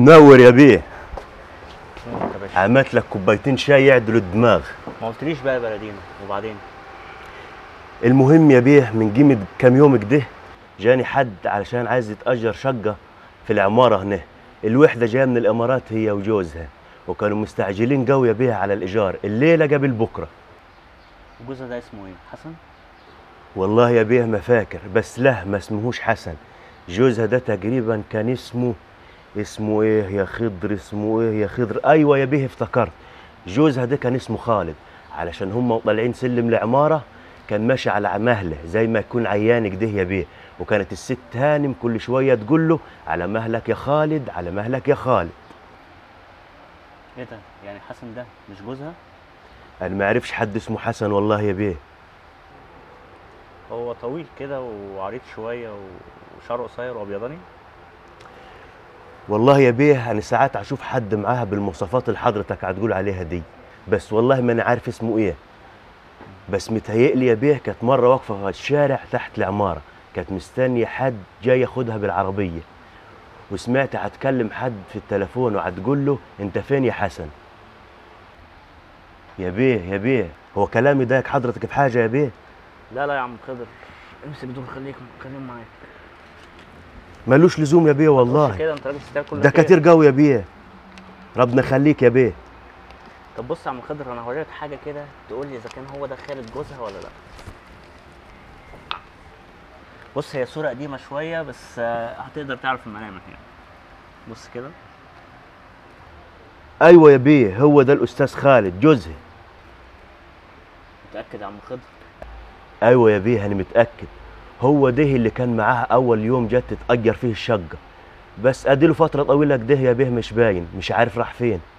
منور يا بيه انت يا باشا عملت لك كوبايتين شاي يعدلوا الدماغ ما قلتليش بقى يا بلدينا وبعدين المهم يا بيه من قيمة كام يوم كده جاني حد علشان عايز يتأجر شقة في العمارة هنا الوحدة جاية من الإمارات هي وجوزها وكانوا مستعجلين قوي يا بيه على الإيجار الليلة قبل بكرة وجوزها ده اسمه ايه حسن والله يا بيه ما فاكر بس له ما اسمهوش حسن جوزها ده تقريبا كان اسمه اسمه ايه يا خضر اسمه ايه يا خضر ايوه يا بيه افتكرت جوزها ده كان اسمه خالد علشان هم طالعين سلم العماره كان ماشي على مهله زي ما يكون عيان كده يا بيه وكانت الست هانم كل شويه تقول له على مهلك يا خالد على مهلك يا خالد ايه ده يعني حسن ده مش جوزها انا ما اعرفش حد اسمه حسن والله يا بيه هو طويل كده وعريض شويه وشعره قصير وابيضاني والله يا بيه انا ساعات اشوف حد معاها بالمواصفات اللي حضرتك هتقول عليها دي بس والله ما انا عارف اسمه ايه بس متهيألي يا بيه كانت مره واقفه في الشارع تحت العماره كانت مستنيه حد جاي ياخدها بالعربيه وسمعت هتكلم حد في التليفون وهتقول له انت فين يا حسن يا بيه يا بيه هو كلامي ضايق حضرتك في حاجه يا بيه لا لا يا عم خضر امسك دول خليك خليهم معاك ملوش لزوم يا بيه بص والله كده انت راجل تستاهل كل ده كده. كتير قوي يا بيه ربنا يخليك يا بيه طب بص يا عم خضر انا هوريك حاجه كده تقول لي اذا كان هو ده خالد جوزها ولا لا بص هي صوره قديمه شويه بس آه، هتقدر تعرف الملامح يعني بص كده ايوه يا بيه هو ده الاستاذ خالد جوزها متاكد يا عم خضر ايوه يا بيه انا متاكد هو ده اللي كان معاها اول يوم جت تتاجر فيه الشقه بس اديله فتره طويله كده يا بيه مش باين مش عارف راح فين